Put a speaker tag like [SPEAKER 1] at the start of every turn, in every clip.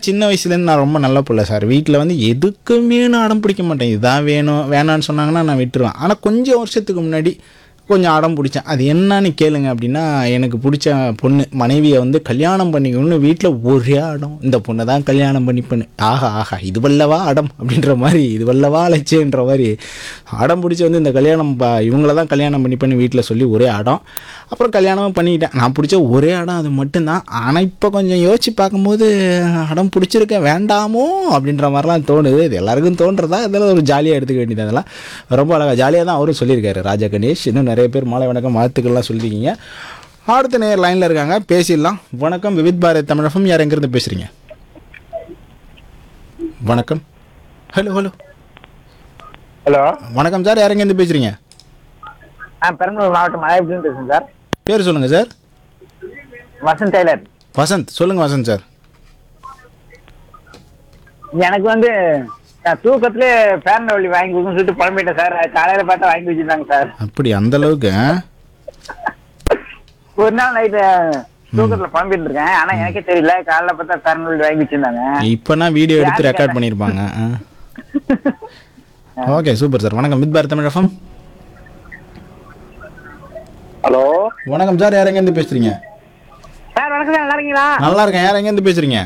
[SPEAKER 1] சின்ன வயசுலேருந்து நான் ரொம்ப நல்ல பிள்ளை சார் வீட்டில் வந்து எதுக்குமே நான் அடம் பிடிக்க மாட்டேன் இதுதான் வேணும் வேணான்னு சொன்னாங்கன்னா நான் விட்டுருவேன் ஆனால் கொஞ்சம் வருஷத்துக்கு முன்னாடி கொஞ்சம் அடம் பிடிச்சேன் அது என்னன்னு கேளுங்க அப்படின்னா எனக்கு பிடிச்ச பொண்ணு மனைவியை வந்து கல்யாணம் பண்ணிக்கணும்னு வீட்டில் ஒரே அடம் இந்த பொண்ணை தான் கல்யாணம் பண்ணிப்பேன்னு ஆஹா ஆஹா இது வல்லவா அடம் அப்படின்ற மாதிரி இது வல்லவா அழைச்சேன்ற மாதிரி அடம் பிடிச்சி வந்து இந்த கல்யாணம் ப இவங்கள தான் கல்யாணம் பண்ணிப்பேன்னு வீட்டில் சொல்லி ஒரே அடம் அப்புறம் கல்யாணமும் பண்ணிக்கிட்டேன் நான் பிடிச்ச ஒரே அடம் அது மட்டும்தான் ஆனால் இப்போ கொஞ்சம் யோசிச்சு பார்க்கும்போது அடம் பிடிச்சிருக்கேன் வேண்டாமோ அப்படின்ற மாதிரிலாம் தோணுது இது எல்லாருக்கும் தோன்றதா இதெல்லாம் ஒரு ஜாலியாக எடுத்துக்க வேண்டியது அதெல்லாம் ரொம்ப அழகாக ஜாலியாக தான் அவரும் சொல்லியிருக்காரு ராஜா கணேஷ் இன்னும் நிறைய பேர் மாலை வணக்கம் வாழ்த்துக்கள்லாம் சொல்லியிருக்கீங்க அடுத்த நேர் லைனில் இருக்காங்க பேசிடலாம் வணக்கம் விவித் பாரத் தமிழகம் யார் எங்கேருந்து பேசுகிறீங்க வணக்கம் ஹலோ ஹலோ
[SPEAKER 2] ஹலோ
[SPEAKER 1] வணக்கம் சார் யார் எங்கேருந்து பேசுகிறீங்க
[SPEAKER 2] நான் பெரம்பலூர் மாவட்டம் மலையப்பட்டினம் பேசுகிறேன் சார்
[SPEAKER 1] பேர் சொல்லுங்கள் சார்
[SPEAKER 2] வசந்த் டெய்லர்
[SPEAKER 1] வசந்த் சொல்லுங்கள் வசந்த் சார்
[SPEAKER 2] எனக்கு வந்து நான் தூக்கத்திலே ஃபேன் வழி வாங்கி கொடுக்கணும்னு சொல்லிட்டு புலம்பிட்டேன் சார் அது காலையில பார்த்தா வாங்கி வச்சிருந்தாங்க சார்
[SPEAKER 1] அப்படி அந்த அளவுக்கு ஆ?
[SPEAKER 2] ஒரு நாள் நைட்டு தூக்கத்துல புலம்பிட்டு இருக்கேன் ஆனா எனக்கே தெரியல காலையில பார்த்தா ஃபேன் வழி வாங்கி வச்சிருந்தாங்க
[SPEAKER 1] இப்போனா வீடியோ எடுத்து ரெக்கார்ட் பண்ணியிருப்பாங்க ஓகே சூப்பர் சார் வணக்கம் with Bharat Tamil FM
[SPEAKER 2] hello
[SPEAKER 1] வணக்கம் சார் யார் எங்கேருந்து பேசுகிறீங்க
[SPEAKER 2] சார் வணக்கம் சார் நல்லா இருக்கீங்களா
[SPEAKER 1] நல்லா இருக்கேன் யார் எங்கேருந்து பேசுகிறீங்க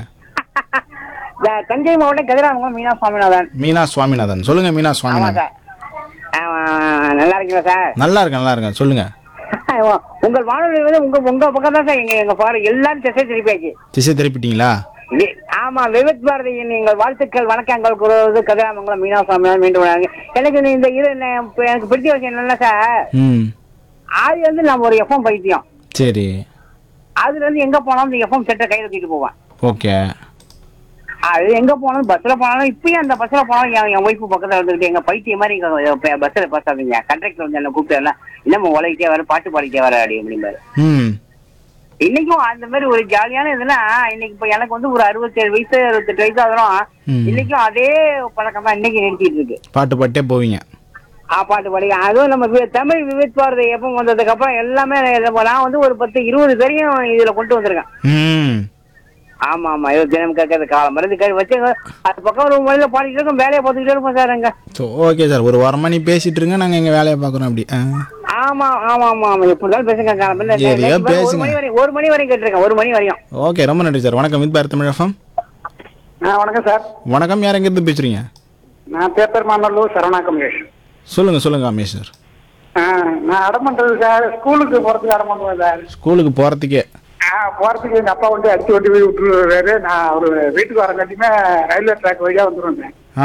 [SPEAKER 2] நான் தஞ்சை மாவட்டம் கதிராமங்கலம் மீனா சுவாமிநாதன்
[SPEAKER 1] மீனா சுவாமிநாதன் சொல்லுங்கள் மீனா
[SPEAKER 2] ஆமா
[SPEAKER 1] சுவாமிநாதன்
[SPEAKER 2] சார் ஆமா, நல்லா இருக்கீங்களா சார்
[SPEAKER 1] நல்லா இருக்கேன் நல்லா இருக்கேன் சொல்லுங்கள்
[SPEAKER 2] உங்கள் வானொலி வந்து உங்க உங்க பக்கம் தான் சார் எங்க எங்க பாரு எல்லாரும் திசை திருப்பியாச்சு
[SPEAKER 1] திசை திருப்பிட்டீங்களா
[SPEAKER 2] வி- ஆமா விவேக் பாரதியின் எங்கள் வாழ்த்துக்கள் வணக்கங்கள் கூறுவது கதிராமங்கலம் மீனா சுவாமி மீண்டும் வணக்கம். எனக்கு இந்த- இந்த இது என்ன- இப்ப எனக்கு பிடிச்ச விஷயம் என்னன்னா சார்
[SPEAKER 1] ம்
[SPEAKER 2] ஆதி வந்து நம்ம ஒரு எஃப்எம் பைத்தியம்
[SPEAKER 1] சரி
[SPEAKER 2] அதுல இருந்து எங்க போனாலும் இந்த எஃப்எம் செட்டை கையில தூக்கிட்டு போவேன்
[SPEAKER 1] ஓகே
[SPEAKER 2] அது எங்க போனாலும் பஸ்ல போனாலும் இப்பயும் அந்த பஸ்ல போனாலும் என் என் ஒய்ஃபு பக்கத்துல இருந்துகிட்டு எங்க பைத்தியம் மாதிரி எங்க பஸ்ல பேசாதீங்க கண்டக்டர் வந்து என்ன கூப்பிட்டு எல்லாம் இன்னமும் உலகிட்டே வர பாட்டு பாடிட்டே வர அப்படி அப்படிம்பாரு
[SPEAKER 1] ம்
[SPEAKER 2] இன்னைக்கும் அந்த மாதிரி ஒரு ஜாலியான இதுனா இன்னைக்கு இப்ப எனக்கு வந்து ஒரு அறுபத்தேழு வயசு அறுபத்தெட்டு வயசு ஆகிறோம்
[SPEAKER 1] ம்.
[SPEAKER 2] இன்னைக்கும் அதே பழக்கம் தான் இன்னைக்கு நிறுத்திட்டு இருக்கு
[SPEAKER 1] பாட்டு பாட்டே போவீங்க
[SPEAKER 2] ஆ பாட்டு பாடி அதுவும் நம்ம வி- தமிழ் விவேக் பாரதி எப்போ வந்ததுக்கு அப்புறம் எல்லாமே நம்ம- நான் வந்து ஒரு பத்து இருபது பேரையும் இதுல கொண்டு வந்திருக்கேன்
[SPEAKER 1] ம்
[SPEAKER 2] ஆமா ஆமா இது தினம் கேட்கறது காலம் மருந்து கை வச்சு அது பக்கம் ஒரு மொழியில பாடிட்டு இருக்கோம் வேலையை பார்த்துக்கிட்டே இருப்போம் சார் அங்க
[SPEAKER 1] ஸோ ஓகே சார் ஒரு வாரமாக நீ பேசிட்டு இருங்க நாங்கள் எங்கள் வேலையை பார்க்குறோம் அப்படி ஆ
[SPEAKER 2] ஆமா ஆமா ஆமா ஆமா எப்படி இருந்தாலும் பேசுங்க காலம் மருந்து.
[SPEAKER 1] சரியா
[SPEAKER 2] ஒரு
[SPEAKER 1] பேசுங்க.
[SPEAKER 2] மணி வரையும் ஒரு மணி வரையும் கேட்டிருக்கேன் ஒரு மணி வரையும்
[SPEAKER 1] ஓகே ரொம்ப நன்றி சார் வணக்கம் வித் பாரத் தமிழ் எஃப்எம்
[SPEAKER 2] வணக்கம் சார்
[SPEAKER 1] வணக்கம் யார் எங்கேருந்து பேசுகிறீங்க
[SPEAKER 2] நான் பேப்பர் மாநல்லூர் சரவணா கமலேஷ்
[SPEAKER 1] சொல்லுங்கள் சொல்லுங்கள் அமேஷ் சார்
[SPEAKER 2] நான் அடம் பண்றது சார் ஸ்கூலுக்கு போறதுக்கு அடம் பண்ணுவேன் சார்
[SPEAKER 1] ஸ்கூலுக்கு போகிறதுக்கே
[SPEAKER 2] ஆ, போறதுக்கு எங்க அப்பா வந்து அடிச்சு வண்டி போய் விட்டுருவாரு நான் ஒரு வீட்டுக்கு வரங்காட்டியுமே ரயில்வே ட்ராக் வழியா வந்துருவேன் சார்.
[SPEAKER 1] ஆ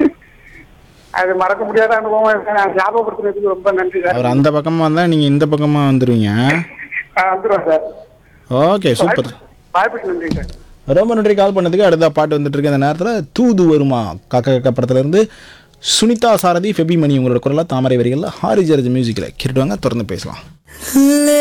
[SPEAKER 2] அது மறக்க முடியாத அனுபவம் இருக்கு. நான் ஞாபகப்படுத்துறதுக்கு ரொம்ப நன்றி சார்
[SPEAKER 1] அவர் அந்த பக்கமாக வந்தால் நீங்கள் இந்த பக்கமாக வந்துடுவீங்க
[SPEAKER 2] ஆ, வந்துருவேன் சார்
[SPEAKER 1] ஓகே சூப்பர்
[SPEAKER 2] வாய்ப்புக்கு நன்றி சார்
[SPEAKER 1] ரொம்ப நன்றி கால் பண்ணதுக்கு அடுத்த பாட்டு வந்துட்டு இருக்கு இந்த நேரத்தில் தூது வருமா காக்க காக்க படத்துலேருந்து சுனிதா சாரதி ஃபெபி மணி உங்களோட குரலாக தாமரை வரிகளில் ஹாரிஜரஜ் மியூசிக்கில் கேட்டுவாங்க தொடர்ந்து பேசலாம்